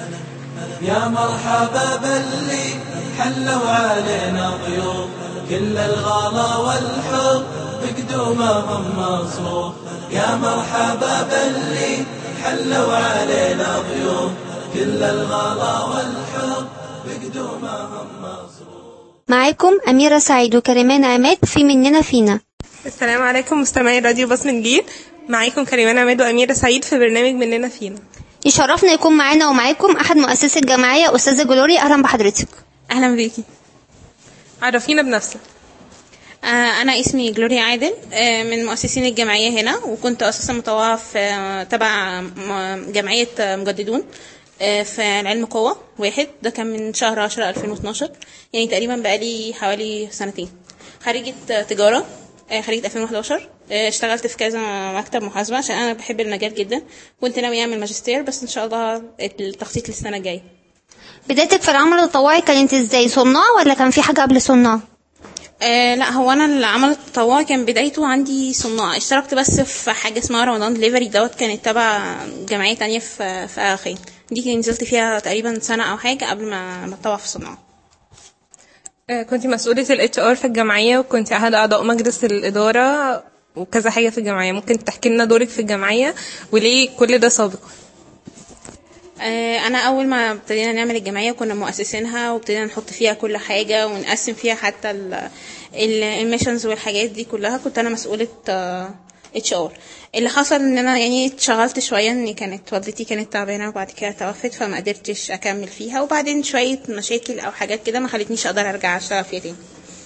يا مرحبا باللي حلوا علينا ضيوف كل الغلا والحب بقدومهم مصروف يا مرحبا باللي حلوا علينا ضيوف كل الغلا والحب بقدومهم مصروف معاكم أميرة سعيد وكريمان عماد في مننا فينا السلام عليكم مستمعي راديو بصم الجيل معاكم كريمان عماد وأميرة سعيد في برنامج مننا فينا يشرفنا يكون معانا ومعاكم أحد مؤسسي الجمعية أستاذة جلوري أهلا بحضرتك اهلا بيكي عرفينا بنفسك آه، انا اسمي جلوريا عادل آه، من مؤسسين الجمعيه هنا وكنت اساسا مطوعه في آه، تبع م- جمعيه آه، مجددون آه، في العلم قوة واحد ده كان من شهر 10 2012 يعني تقريبا بقالي حوالي سنتين خريجة آه، تجارة آه، خريجة 2011 آه، اشتغلت في كذا مكتب محاسبة عشان أنا بحب المجال جدا كنت ناوية أعمل ماجستير بس إن شاء الله التخطيط للسنة الجاية بدايتك في العمل التطوعي كانت ازاي صناع ولا كان في حاجة قبل صناع آه لا هو انا العمل التطوعي كان بدايته عندي صناع اشتركت بس في حاجه اسمها رمضان دليفري دوت كانت تبع جمعيه تانية في في اخين دي كان نزلت فيها تقريبا سنه او حاجه قبل ما ما اتطوع في صناعه آه، كنت مسؤولة ال HR في الجمعية وكنت أحد أعضاء مجلس الإدارة وكذا حاجة في الجمعية ممكن تحكي لنا دورك في الجمعية وليه كل ده سابقا آه، انا اول ما ابتدينا نعمل الجمعيه كنا مؤسسينها وابتدينا نحط فيها كل حاجه ونقسم فيها حتى الميشنز والحاجات دي كلها كنت انا مسؤوله اتش ار اللي حصل ان انا يعني اتشغلت شويه ان كانت والدتي كانت تعبانه وبعد كده توفت فما قدرتش اكمل فيها وبعدين شويه مشاكل او حاجات كده ما خلتنيش اقدر ارجع اشتغل فيها تاني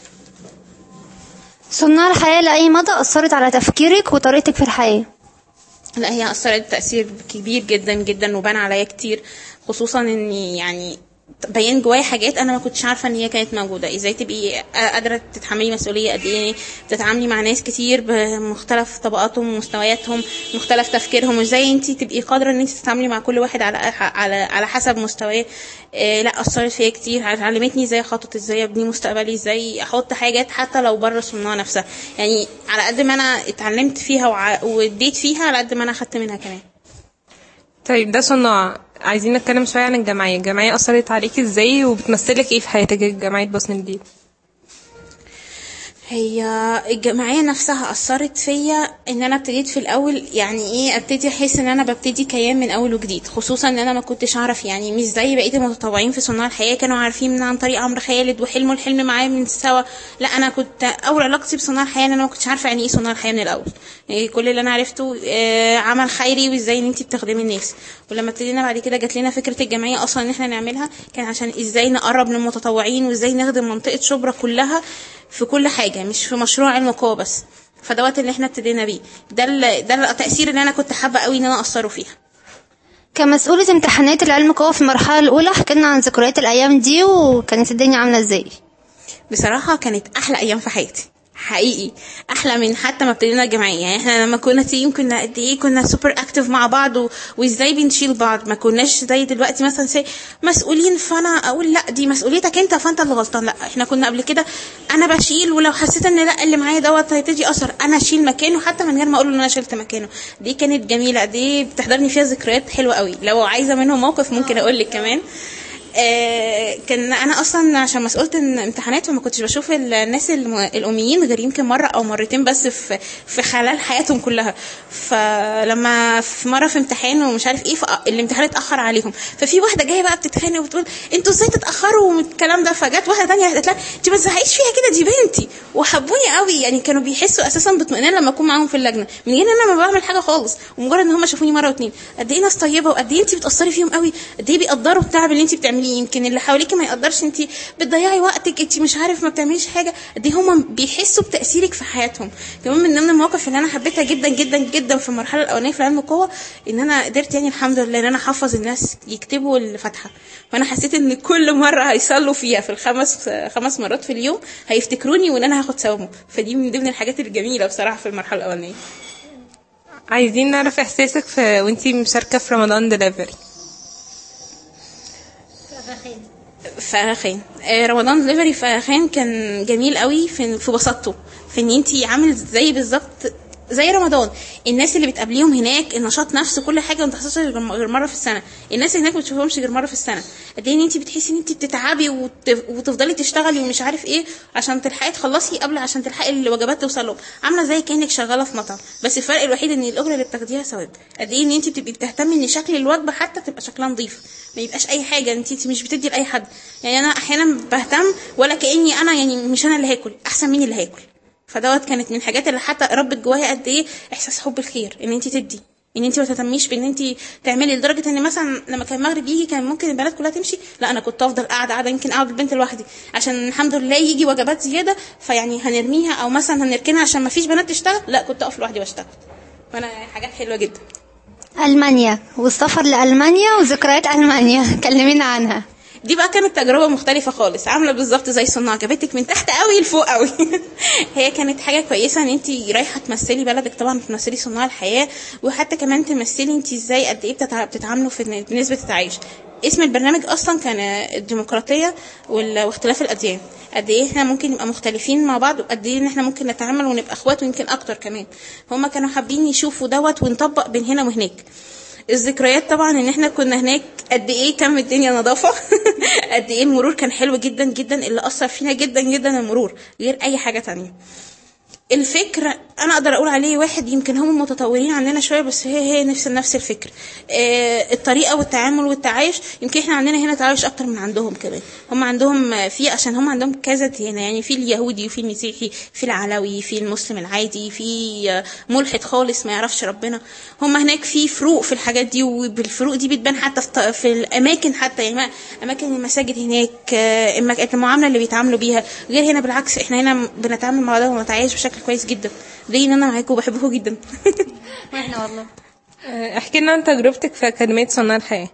صناع الحياة لأي مدى أثرت على تفكيرك وطريقتك في الحياة لا هي أثرت تأثير كبير جدا جدا وبان عليا كتير خصوصا اني يعني بين جوايا حاجات انا ما كنتش عارفه ان هي كانت موجوده ازاي تبقي قادره تتحملي مسؤوليه قد ايه تتعاملي مع ناس كتير بمختلف طبقاتهم ومستوياتهم مختلف تفكيرهم وازاي انت تبقي قادره ان انت تتعاملي مع كل واحد على على على حسب مستواه إيه لا اثرت فيا كتير علمتني ازاي اخطط ازاي ابني مستقبلي ازاي احط حاجات حتى لو بره صناعه نفسها يعني على قد ما انا اتعلمت فيها وع- واديت فيها على قد ما انا اخدت منها كمان طيب ده صناع عايزين نتكلم شوية عن الجمعية الجمعية أثرت عليكي ازاي وبتمثلك ايه في حياتك جمعية بصم الجيل هي الجمعية نفسها أثرت فيا إن أنا ابتديت في الأول يعني إيه ابتدي أحس إن أنا ببتدي كيان من أول وجديد خصوصا إن أنا ما كنتش أعرف يعني مش زي بقية المتطوعين في صناع الحياة كانوا عارفين من عن طريق عمرو خالد وحلموا الحلم معايا من سوا لا أنا كنت أول علاقتي بصناع الحياة إن أنا ما كنتش عارفة يعني إيه صناع الحياة من الأول يعني كل اللي أنا عرفته آه، عمل خيري وإزاي إن أنت بتخدمي الناس ولما ابتدينا بعد كده جات لنا فكرة الجمعية أصلا إن إحنا نعملها كان عشان إزاي نقرب من المتطوعين وإزاي نخدم منطقة شبرا كلها في كل حاجة مش في مشروع علم قوة بس فدوت اللي احنا ابتدينا بيه ده ال- ده التأثير اللي انا كنت حابة قوي ان انا اثره فيها كمسؤولة امتحانات العلم قوة في المرحلة الأولى حكينا عن ذكريات الأيام دي وكانت الدنيا عاملة ازاي بصراحة كانت احلى ايام في حياتي حقيقي احلى من حتى ما ابتدينا الجمعيه يعني احنا لما كنا تيم كنا قد ايه كنا سوبر اكتف مع بعض و... وازاي بنشيل بعض ما كناش زي دلوقتي مثلا سي مسؤولين فانا اقول لا دي مسؤوليتك انت فانت اللي غلطان لا احنا كنا قبل كده انا بشيل ولو حسيت ان لا اللي معايا دوت هيبتدي اثر انا اشيل مكانه حتى من غير ما اقول له ان انا شلت مكانه دي كانت جميله دي بتحضرني فيها ذكريات حلوه قوي لو عايزه منهم موقف ممكن اقول لك كمان آه، كان انا اصلا عشان مسؤوله الامتحانات فما كنتش بشوف الناس الم- الاميين غير يمكن مره او مرتين بس في في خلال حياتهم كلها فلما في مره في امتحان ومش عارف ايه فالامتحان اتاخر عليهم ففي واحده جايه بقى بتتخانق وبتقول انتوا ازاي تتاخروا والكلام ده فجت واحده تانية قالت لها انت ما تزهقيش فيها كده دي بنتي وحبوني قوي يعني كانوا بيحسوا اساسا باطمئنان لما اكون معاهم في اللجنه من غير ان انا ما بعمل حاجه خالص ومجرد ان هم شافوني مره واتنين قد ايه ناس طيبه وقد ايه انت بتاثري فيهم قوي قد ايه بيقدروا التعب اللي انت بتعمليه يمكن اللي حواليكي ما يقدرش انت بتضيعي وقتك انت مش عارف ما بتعمليش حاجه قد ايه هم بيحسوا بتاثيرك في حياتهم كمان من ضمن المواقف اللي انا حبيتها جدا جدا جدا في المرحله الاولانيه في علم القوه ان انا قدرت يعني الحمد لله ان انا احفظ الناس يكتبوا الفاتحه فانا حسيت ان كل مره هيصلوا فيها في الخمس خمس مرات في اليوم هيفتكروني وان انا هاخد ثوابهم فدي من ضمن الحاجات الجميله بصراحه في المرحله الاولانيه عايزين نعرف احساسك في وانتي مشاركة في رمضان دليفري فخان آه، رمضان دليفري فخان كان جميل قوي في في بساطته في ان انت عامل زي بالظبط زي رمضان الناس اللي بتقابليهم هناك النشاط نفسه كل حاجه ما بتحصلش غير غير مره في السنه الناس هناك ما بتشوفهمش غير مره في السنه قد ايه ان انت بتحسي ان انت بتتعبي وت- وتفضلي تشتغلي ومش عارف ايه عشان تلحقي تخلصي قبل عشان تلحقي الوجبات توصل لهم عامله زي كانك شغاله في مطعم بس الفرق الوحيد ان الاجره اللي بتاخديها ثواب قد ايه ان انت بتبقي بتهتمي ان شكل الوجبه حتى تبقى شكلها نظيف ما يبقاش اي حاجه انت مش بتدي لاي حد يعني انا احيانا بهتم ولا كاني انا يعني مش انا اللي هاكل احسن مين اللي هاكل فدوت كانت من الحاجات اللي حتى ربت جوايا قد ايه احساس حب الخير ان انت تدي ان انت ما تهتميش بان انت تعملي لدرجه ان مثلا لما كان المغرب يجي كان ممكن البنات كلها تمشي لا انا كنت افضل قاعده قاعده يمكن اقعد البنت لوحدي عشان الحمد لله يجي وجبات زياده فيعني هنرميها او مثلا هنركنها عشان ما فيش بنات تشتغل لا كنت اقف لوحدي واشتغل فانا حاجات حلوه جدا المانيا والسفر لالمانيا وذكريات المانيا كلمينا عنها دي بقى كانت تجربة مختلفة خالص عاملة بالظبط زي صناع جابتك من تحت قوي لفوق قوي هي كانت حاجة كويسة ان انت رايحة تمثلي بلدك طبعا بتمثلي صناع الحياة وحتى كمان تمثلي انت ازاي قد ايه بتتع- بتتعاملوا في نسبة التعايش اسم البرنامج اصلا كان الديمقراطية وال- واختلاف الاديان قد ايه احنا ممكن نبقى مختلفين مع بعض وقد ايه ان احنا ممكن نتعامل ونبقى اخوات ويمكن اكتر كمان هما كانوا حابين يشوفوا دوت ونطبق بين هنا وهناك الذكريات طبعا ان احنا كنا هناك قد ايه كان الدنيا نظافه قد ايه المرور كان حلو جدا جدا اللي اثر فينا جدا جدا المرور غير اي حاجه تانية الفكر انا اقدر اقول عليه واحد يمكن هم متطورين عننا شويه بس هي هي نفس نفس الفكر آه، الطريقه والتعامل والتعايش يمكن احنا عندنا هنا تعايش اكتر من عندهم كمان هم عندهم آه، في عشان هم عندهم كذا ديانه يعني في اليهودي وفي المسيحي في العلوي في المسلم العادي في آه، ملحد خالص ما يعرفش ربنا هم هناك في فروق في الحاجات دي وبالفروق دي بتبان حتى في, ط- في الاماكن حتى يعني ما- اماكن المساجد هناك آه، المك- المعامله اللي بيتعاملوا بيها غير هنا بالعكس احنا هنا بنتعامل مع بعض ونتعايش بشكل كويس جدا ليه ان انا معاكم وبحبكم جدا واحنا والله آه، احكي لنا عن تجربتك في أكاديمية صناع الحياة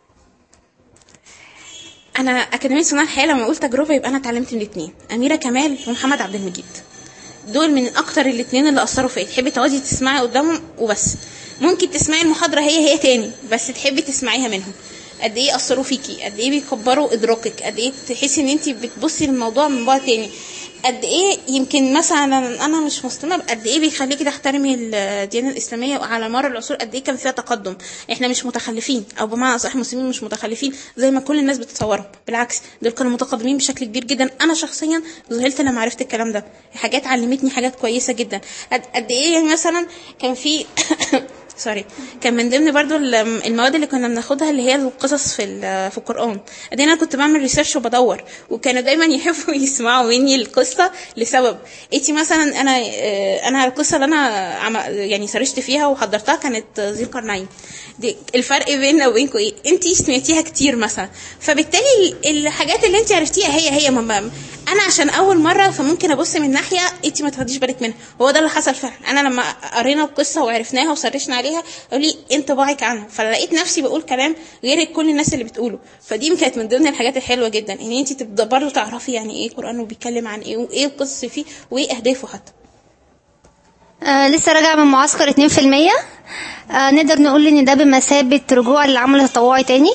انا اكاديميه صناع الحياه لما اقول تجربه يبقى انا اتعلمت من الاثنين اميره كمال ومحمد عبد المجيد دول من اكتر الاثنين اللي اثروا فيا تحبي تقعدي تسمعي قدامهم وبس ممكن تسمعي المحاضره هي هي تاني بس تحبي تسمعيها منهم قد ايه اثروا فيكي قد ايه بيكبروا ادراكك قد ايه تحسي ان انت بتبصي للموضوع من بعد تاني قد ايه يمكن مثلا انا مش مسلمه قد ايه بيخليكي تحترمي الديانه الاسلاميه وعلى مر العصور قد ايه كان فيها تقدم احنا مش متخلفين او بمعنى صح المسلمين مش متخلفين زي ما كل الناس بتتصورهم بالعكس دول كانوا متقدمين بشكل كبير جدا انا شخصيا ذهلت لما عرفت الكلام ده حاجات علمتني حاجات كويسه جدا قد قد ايه يعني مثلا كان في سوري كان من ضمن برضو الم- المواد اللي كنا بناخدها اللي هي القصص في ال- في القرآن قد إيه انا كنت بعمل ريسيرش وبدور وكانوا دايما يحبوا يسمعوا مني القصة لسبب انتي مثلا انا آه، انا القصة اللي انا عم يعني سرشت فيها وحضرتها كانت ذي القرنين دي الفرق بيننا وبينكم ايه انتي سمعتيها كتير مثلا فبالتالي الحاجات اللي انتي عرفتيها هي هي ما انا عشان اول مره فممكن ابص من ناحيه انت ما تاخديش بالك منها هو ده اللي حصل فعلا انا لما قرينا القصه وعرفناها وسرشنا عليها قالوا لي انطباعك عنها فلقيت نفسي بقول كلام غير كل الناس اللي بتقوله فدي كانت من ضمن الحاجات الحلوه جدا ان انت تبدا برضه تعرفي يعني ايه قران وبيتكلم عن ايه وايه القصه فيه وايه اهدافه حتى آه لسه راجعة من معسكر 2% آه نقدر نقول ان ده بمثابة رجوع للعمل التطوعي تاني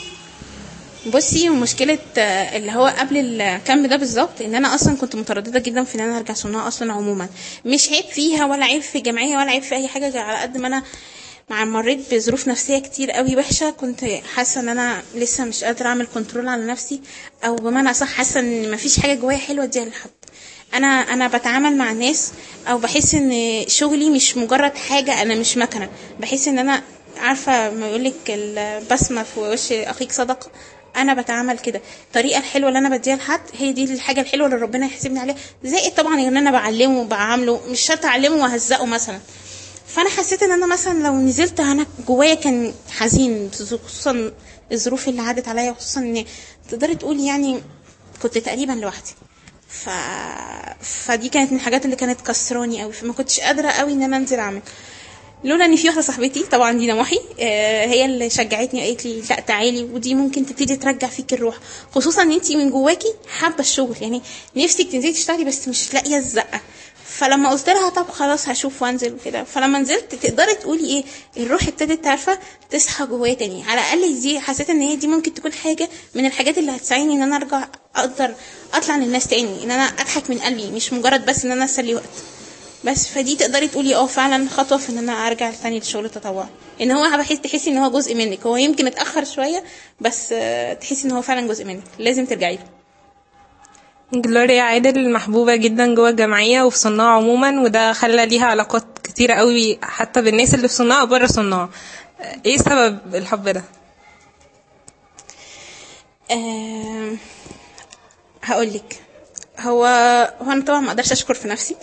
بصي مشكلة آه، اللي هو قبل الكامب ده بالظبط ان انا اصلا كنت مترددة جدا في ان انا ارجع صناعة اصلا عموما مش عيب فيها ولا عيب في جمعية ولا عيب في اي حاجة على قد ما انا مع مريت بظروف نفسية كتير قوي وحشة كنت حاسة ان انا لسه مش قادرة اعمل كنترول على نفسي او بمعنى اصح حاسة ان مفيش حاجة جوايا حلوة اديها لحد انا انا بتعامل مع الناس او بحس ان شغلي مش مجرد حاجة انا مش مكنة بحس ان انا عارفة ما يقولك البسمة في وش اخيك صدقة انا بتعامل كده الطريقه الحلوه اللي انا بديها لحد هي دي الحاجه الحلوه اللي ربنا يحاسبني عليها زائد طبعا ان انا بعلمه وبعامله مش شرط اعلمه واهزقه مثلا فانا حسيت ان انا مثلا لو نزلت انا جوايا كان حزين خصوصا الظروف اللي عدت عليا وخصوصا ان تقدري تقولي يعني كنت تقريبا لوحدي ف... فدي كانت من الحاجات اللي كانت كسراني قوي فما كنتش قادره قوي ان انا انزل اعمل لولا ان في واحده صاحبتي طبعا دينا محي آه، هي اللي شجعتني قالت لي لا تعالي ودي ممكن تبتدي ترجع فيك الروح خصوصا ان انت من جواكي حابه الشغل يعني نفسك تنزلي تشتغلي بس مش لاقيه الزقه فلما قلت لها طب خلاص هشوف وانزل وكده فلما نزلت تقدري تقولي ايه الروح ابتدت عارفه تصحى جوايا تاني على الاقل دي حسيت ان هي دي ممكن تكون حاجه من الحاجات اللي هتساعدني ان انا ارجع اقدر اطلع للناس تاني ان انا اضحك من قلبي مش مجرد بس ان انا اسلي وقت بس فدي تقدري تقولي اه فعلا خطوه في ان انا ارجع تاني للشغل التطوعي ان هو بحس تحسي ان هو جزء منك هو يمكن اتاخر شويه بس آه، تحسي ان هو فعلا جزء منك لازم ترجعي له جلوريا عادل محبوبة جدا جوه الجمعية وفي صناع عموما وده خلى ليها علاقات كتيرة قوي حتى بالناس اللي في صناع وبره صناع ايه سبب الحب ده؟ آم، هقول لك هو هو انا طبعا ما اقدرش اشكر في نفسي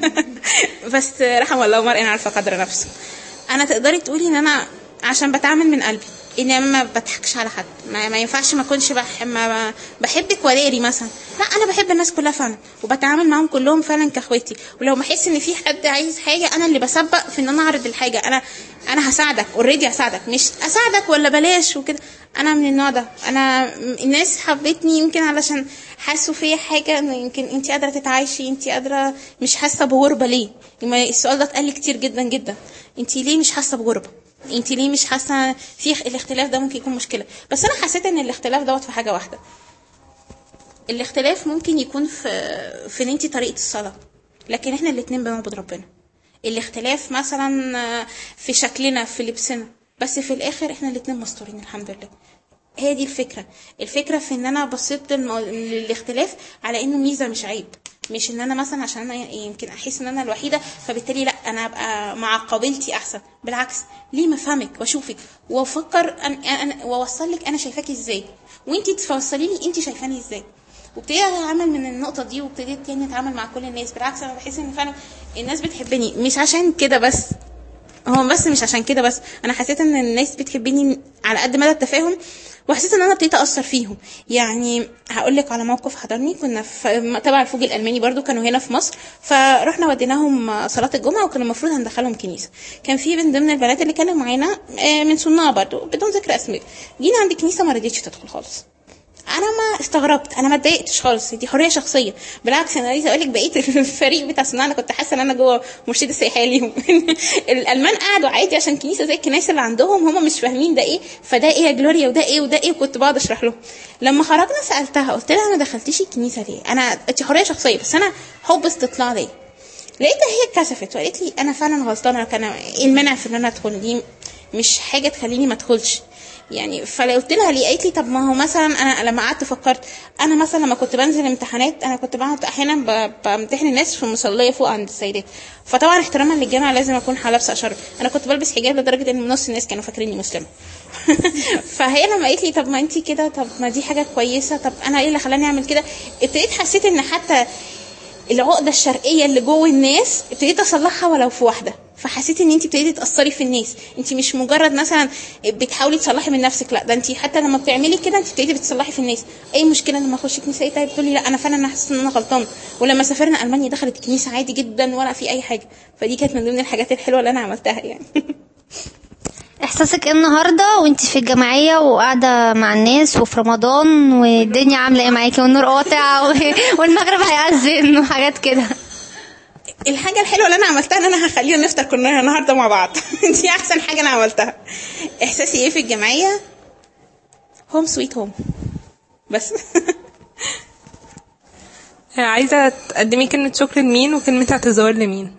بس رحم الله مرء عارفه قدر نفسه انا تقدري تقولي ان انا عشان بتعامل من قلبي اني ما بضحكش على حد ما, ما ينفعش ما اكونش بح ما بحبك وداري مثلا لا انا بحب الناس كلها فعلا وبتعامل معاهم كلهم فعلا كاخواتي ولو بحس ان في حد عايز حاجه انا اللي بسبق في ان انا اعرض الحاجه انا انا هساعدك اوريدي هساعدك مش اساعدك ولا بلاش وكده انا من النوع ده انا الناس حبتني يمكن علشان حسوا فيا حاجه انه يمكن انت قادره تتعايشي انت قادره مش حاسه بغربه ليه لما السؤال ده اتقال لي كتير جدا جدا انت ليه مش حاسه بغربه انت ليه مش حاسه في الاختلاف ده ممكن يكون مشكله بس انا حسيت ان الاختلاف دوت في حاجه واحده الاختلاف ممكن يكون في في ان انت طريقه الصلاه لكن احنا الاتنين بنعبد ربنا الاختلاف مثلا في شكلنا في لبسنا بس في الاخر احنا الاتنين مستورين الحمد لله هي دي الفكره الفكره في ان انا بصيت للمو... للاختلاف على انه ميزه مش عيب مش ان انا مثلا عشان انا يمكن احس ان انا الوحيده فبالتالي لا انا ابقى مع قابلتي احسن بالعكس ليه ما افهمك واشوفك وافكر أن... أن... واوصل لك انا شايفاكي ازاي وانتي توصلي لي انتي شايفاني ازاي وابتديت اتعامل من النقطه دي وابتديت يعني اتعامل مع كل الناس بالعكس انا بحس ان فعلا الناس بتحبني مش عشان كده بس هو بس مش عشان كده بس انا حسيت ان الناس بتحبني على قد مدى التفاهم وحسيت ان انا ابتديت اثر فيهم يعني هقول لك على موقف حضرني كنا في تبع الفوج الالماني برضو كانوا هنا في مصر فرحنا وديناهم صلاه الجمعه وكان المفروض هندخلهم كنيسه كان في من ضمن البنات اللي كانوا معانا آه، من صناع برضو بدون ذكر اسماء جينا عند الكنيسه ما رضيتش تدخل خالص انا ما استغربت انا ما اتضايقتش خالص دي حريه شخصيه بالعكس انا عايزه اقول لك بقيت الفريق بتاع صناعه انا كنت حاسه ان انا جوه مرشد السياحيه ليهم الالمان قعدوا عادي عشان كنيسه زي الكنائس اللي عندهم هم مش فاهمين ده ايه فده ايه يا جلوريا وده ايه وده ايه وكنت بقعد اشرح لهم لما خرجنا سالتها قلت لها ما دخلتيش الكنيسه ليه انا انت حريه شخصيه بس انا حب استطلاع ليه لقيتها هي اتكسفت وقالت لي انا فعلا غلطانه كان ايه المانع في ان انا ادخل دي مش حاجه تخليني ما ادخلش يعني فقلت لها ليه قالت لي طب ما هو مثلا انا لما قعدت فكرت انا مثلا لما كنت بنزل امتحانات انا كنت بقعد احيانا ب- بامتحن الناس في المصليه فوق عند السيدات فطبعا احتراما للجامعه لازم اكون لابسه اشرب انا كنت بلبس حجاب لدرجه ان نص الناس كانوا فاكريني مسلمه فهي لما قالت لي طب ما انت كده طب ما دي حاجه كويسه طب انا ايه اللي خلاني اعمل كده ابتديت حسيت ان حتى العقده الشرقيه اللي جوه الناس ابتديت اصلحها ولو في واحده فحسيت ان انت ابتديتي تاثري في الناس انت مش مجرد مثلا بتحاولي تصلحي من نفسك لا ده انت حتى لما بتعملي كده انت ابتديتي بتصلحي في الناس اي مشكله لما اخش كنيسه ايه طيب تقولي لا انا فعلا انا حاسه ان انا غلطانه ولما سافرنا المانيا دخلت الكنيسه عادي جدا ولا في اي حاجه فدي كانت من ضمن الحاجات الحلوه اللي انا عملتها يعني احساسك ايه النهارده وانت في الجمعيه وقاعده مع الناس وفي رمضان والدنيا عامله ايه معاكي والنور قاطع و- والمغرب هيأذن وحاجات كده الحاجه الحلوه اللي انا عملتها ان انا هخلينا نفطر كلنا النهارده مع بعض دي احسن حاجه انا عملتها احساسي ايه في الجمعيه هوم سويت هوم بس عايزة تقدمي كلمة شكر لمين وكلمة اعتذار لمين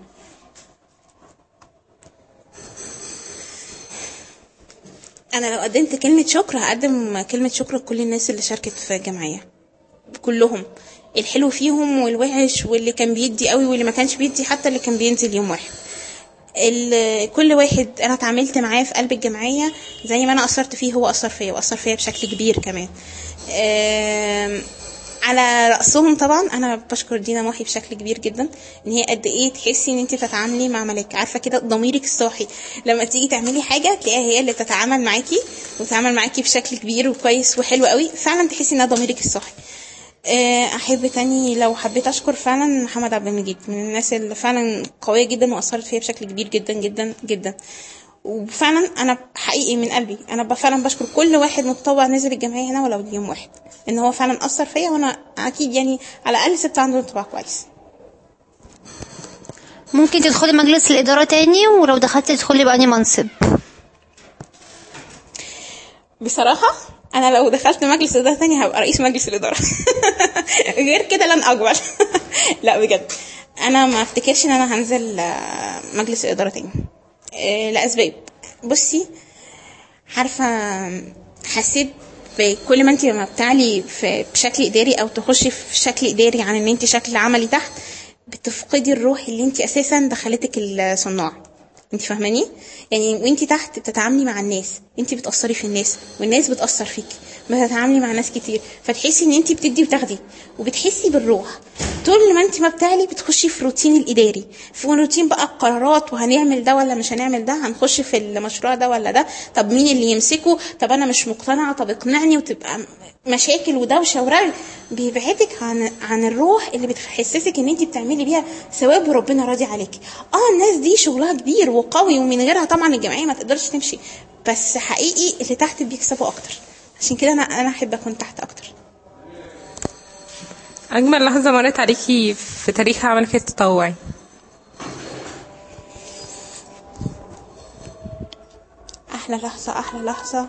انا لو قدمت كلمه شكر هقدم كلمه شكر لكل الناس اللي شاركت في الجمعيه كلهم الحلو فيهم والوحش واللي كان بيدي قوي واللي ما كانش بيدي حتى اللي كان بينزل يوم واحد ال- كل واحد انا اتعاملت معاه في قلب الجمعيه زي ما انا اثرت فيه هو اثر فيا واثر فيا بشكل كبير كمان آم، على راسهم طبعا انا بشكر دينا محي بشكل كبير جدا ان هي قد ايه تحسي ان انت بتتعاملي مع ملاك عارفه كده ضميرك الصاحي لما تيجي تعملي حاجه تلاقيها هي اللي تتعامل معاكي وتتعامل معاكي بشكل كبير وكويس وحلو قوي فعلا تحسي انها ضميرك الصاحي آه، احب تاني لو حبيت اشكر فعلا محمد عبد المجيد من الناس اللي فعلا قويه جدا واثرت فيا بشكل كبير جدا جدا جدا وفعلا انا حقيقي من قلبي انا ب- فعلا بشكر كل واحد متطوع نزل الجمعيه هنا ولو يوم واحد ان هو فعلا اثر فيا وانا اكيد يعني على الاقل سبت عنده انطباع كويس ممكن تدخلي مجلس الاداره تاني ولو دخلتي تدخلي بأني منصب بصراحة أنا لو دخلت مجلس إدارة تاني هبقى رئيس مجلس الإدارة غير كده لن أقبل لا بجد انا ما افتكرش ان انا هنزل آه، مجلس الاداره تاني آه، لاسباب بصي عارفه حسيت بكل ما انت ما بتعلي في بشكل اداري او تخشي في شكل اداري عن ان انت شكل عملي تحت بتفقدي الروح اللي انت اساسا دخلتك الصناع انت فاهماني يعني وانت تحت بتتعاملي مع الناس انت بتاثري في الناس والناس بتاثر فيكي بتتعاملي مع ناس كتير فتحسي ان انت بتدي وتاخدي وبتحسي بالروح طول ما انت ما بتعلي بتخشي في روتين الاداري في روتين بقى القرارات وهنعمل ده ولا مش هنعمل ده هنخش في المشروع ده ولا ده طب مين اللي يمسكه طب انا مش مقتنعه طب اقنعني وتبقى مشاكل ودوشه ورغي بيبعدك عن عن الروح اللي بتحسسك ان انت بتعملي بيها ثواب وربنا راضي عليكي اه الناس دي شغلها كبير وقوي ومن غيرها طبعا الجمعيه ما تقدرش تمشي بس حقيقي اللي تحت بيكسبوا اكتر عشان كده انا انا احب اكون تحت اكتر اجمل لحظه مرت عليكي في تاريخ عملك التطوعي احلى لحظه احلى لحظه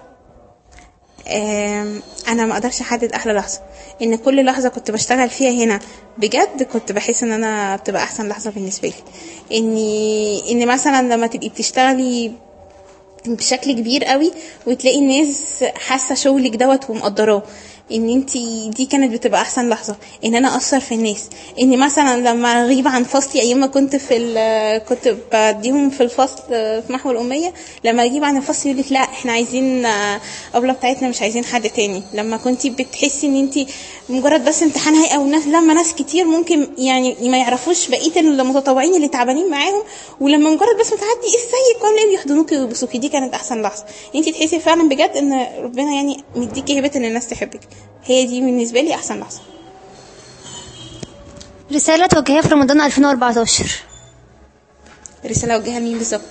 آم، انا ما اقدرش احدد احلى لحظه ان كل لحظه كنت بشتغل فيها هنا بجد كنت بحس ان انا بتبقى احسن لحظه بالنسبه لي اني ان مثلا لما تبقي بتشتغلي بشكل كبير قوي وتلاقي الناس حاسه شغلك دوت ومقدراه ان انت دي كانت بتبقى احسن لحظه ان انا اثر في الناس ان مثلا لما اغيب عن فصلي ايام ما كنت في ال- كنت بديهم في الفصل في محو الاميه لما اجيب عن الفصل يقول لك لا احنا عايزين ابله بتاعتنا مش عايزين حد تاني لما كنت بتحسي ان انت مجرد بس امتحان هيئه والناس لما ناس كتير ممكن يعني ما يعرفوش بقيه المتطوعين اللي تعبانين معاهم ولما مجرد بس ما تعدي ازيك ولا ايه يحضنوكي ويبوسوكي دي كانت احسن لحظه انت تحسي فعلا بجد ان ربنا يعني مديكي هبه ان الناس تحبك هي دي بالنسبه لي احسن لحظه رسالة توجهيها في رمضان 2014 رساله اوجهها لمين بالظبط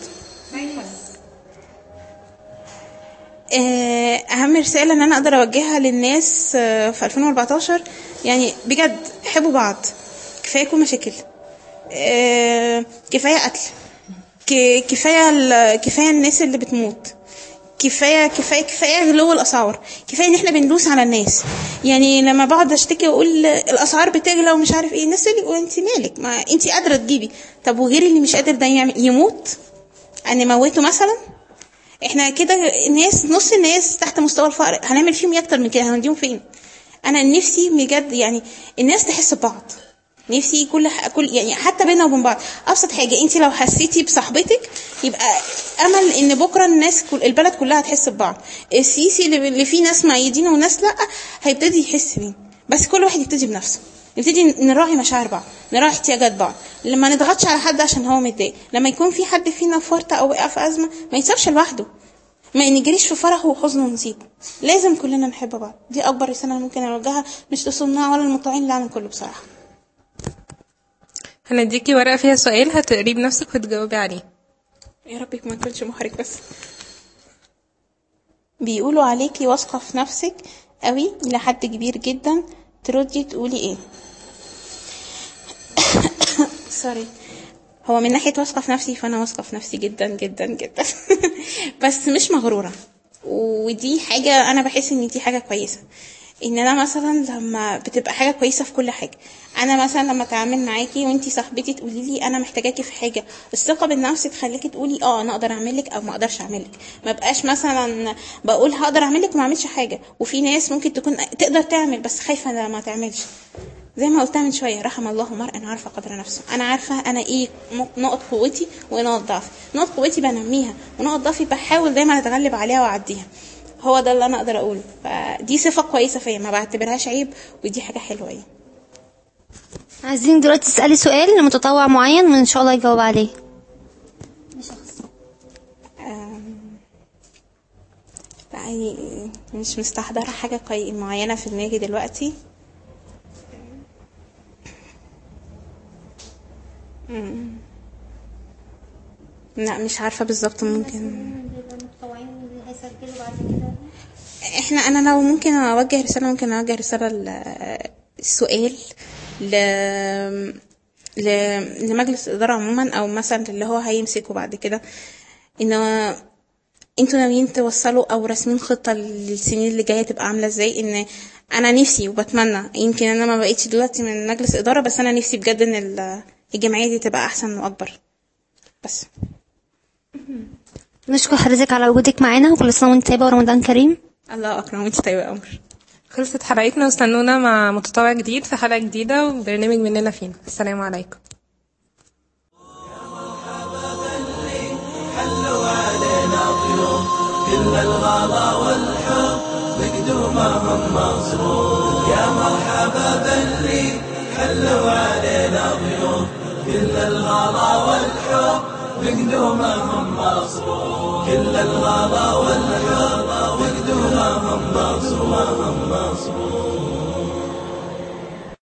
آه، اهم رساله ان انا اقدر اوجهها للناس آه، في 2014 يعني بجد حبوا بعض كفايه كل مشاكل آه، كفايه قتل ك- كفايه ال- كفايه الناس اللي بتموت كفايه كفايه كفايه غلو الاسعار كفايه ان احنا بندوس على الناس يعني لما بقعد اشتكي واقول الاسعار بتغلى ومش عارف ايه الناس تقول لي وانت مالك ما انت قادره تجيبي طب وغيري اللي مش قادر ده يعمل يموت ان موته مثلا احنا كده الناس نص الناس تحت مستوى الفقر هنعمل فيهم ايه اكتر من كده هنديهم فين انا نفسي بجد يعني الناس تحس ببعض نفسي كل ح- كل يعني حتى بينا وبين بعض ابسط حاجه انت لو حسيتي بصاحبتك يبقى امل ان بكره الناس كل البلد كلها تحس ببعض السيسي اللي, اللي فيه ناس مؤيدين وناس لا هيبتدي يحس بيه بس كل واحد يبتدي بنفسه نبتدي نراعي مشاعر بعض نراعي احتياجات بعض لما نضغطش على حد عشان هو متضايق لما يكون في حد فينا في ورطه او وقع في ازمه ما يتصابش لوحده ما نجريش في فرحه وحزن ونصيبه لازم كلنا نحب بعض دي اكبر رساله أنا ممكن اوجهها مش للصناع ولا المطوعين لا من كله بصراحه هنديكي ورقه فيها سؤال هتقريه بنفسك وتجاوبي عليه يا رب ما يكونش محرج بس بيقولوا عليكي واثقة في نفسك قوي لحد كبير جدا تردي تقولي ايه سوري هو من ناحية واثقة في نفسي فأنا واثقة في نفسي جدا جدا جدا بس مش مغرورة ودي حاجة أنا بحس إن دي حاجة كويسة ان انا مثلا لما بتبقى حاجه كويسه في كل حاجه انا مثلا لما اتعامل معاكي وانتي صاحبتي تقولي لي انا محتاجاكي في حاجه الثقه بالنفس تخليكي تقولي اه انا اقدر اعمل لك او ما اقدرش اعمل لك ما بقاش مثلا بقول هقدر اعمل لك وما اعملش حاجه وفي ناس ممكن تكون تقدر تعمل بس خايفه إنها ما تعملش زي ما قلتها من شويه رحم الله مرء عارفه قدر نفسه انا عارفه انا ايه نقط قوتي ونقط ضعفي نقط قوتي بنميها ونقط ضعفي بحاول دايما اتغلب عليها واعديها هو ده اللي انا اقدر اقوله فدي صفه كويسه فيا ما بعتبرهاش عيب ودي حاجه حلوه يعني عايزين دلوقتي تسألي سؤال لمتطوع معين وإن شاء الله يجاوب عليه أم، لا يعني مش مستحضرة حاجة قي... معينة في دماغي دلوقتي أم. لا مش عارفة بالظبط ممكن احنا انا لو ممكن اوجه رسالة ممكن اوجه رسالة ل- السؤال ل... ل... لمجلس الإدارة عموما او مثلا اللي هو هيمسكه بعد كده ان انتوا ناويين توصلوا او راسمين خطه للسنين اللي جايه تبقى عامله ازاي ان انا نفسي وبتمنى يمكن انا ما بقيتش دلوقتي من مجلس اداره بس انا نفسي بجد ان ال- الجمعية دي تبقى أحسن وأكبر بس نشكر حضرتك على وجودك معانا وكل سنة وانت طيبة ورمضان كريم الله أكرم وانت طيبة يا قمر خلصت حلقتنا واستنونا مع متطوع جديد في حلقة جديدة وبرنامج مننا فينا السلام عليكم حلوا علينا ضيوف كل الغلا والحب بقدومهم مصروف يا مرحبا باللي حلوا علينا ضيوف كل الغلا والحب بقدومهم مصروف كل الغلا والحب بقدومهم مصروف